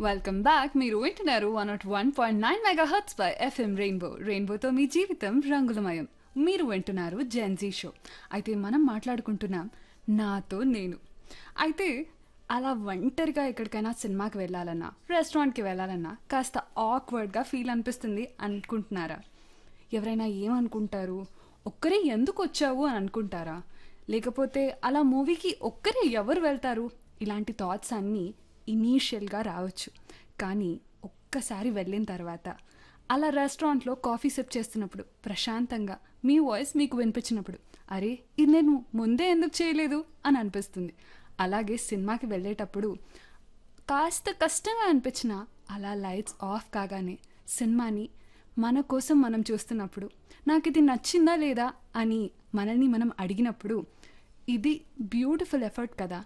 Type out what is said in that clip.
welcome back మీరు వింటున్నారు one nought one point nine mega hertz by FM Rainbow రెయిన్బోతో మీ జీవితం రంగులమయం మీరు వింటున్నారు జెన్జీ షో అయితే మనం మాట్లాడుకుంటున్నాం నాతో నేను అయితే అలా ఒంటరిగా ఎక్కడికైనా సినిమాకి వెళ్ళాలన్నా రెస్టారెంట్కి వెళ్ళాలన్నా కాస్త ఆక్వర్డ్గా ఫీల్ అనిపిస్తుంది అనుకుంటున్నారా ఎవరైనా ఏమనుకుంటారు ఒక్కరే ఎందుకు వచ్చావు అని అనుకుంటారా లేకపోతే అలా మూవీకి ఒక్కరే ఎవరు వెళ్తారు ఇలాంటి థాట్స్ అన్నీ ఇనీషియల్గా రావచ్చు కానీ ఒక్కసారి వెళ్ళిన తర్వాత అలా రెస్టారెంట్లో కాఫీ సిప్ చేస్తున్నప్పుడు ప్రశాంతంగా మీ వాయిస్ మీకు వినిపించినప్పుడు అరే ఇది నేను ముందే ఎందుకు చేయలేదు అని అనిపిస్తుంది అలాగే సినిమాకి వెళ్ళేటప్పుడు కాస్త కష్టంగా అనిపించిన అలా లైట్స్ ఆఫ్ కాగానే సినిమాని మన కోసం మనం చూస్తున్నప్పుడు నాకు ఇది నచ్చిందా లేదా అని మనల్ని మనం అడిగినప్పుడు ఇది బ్యూటిఫుల్ ఎఫర్ట్ కదా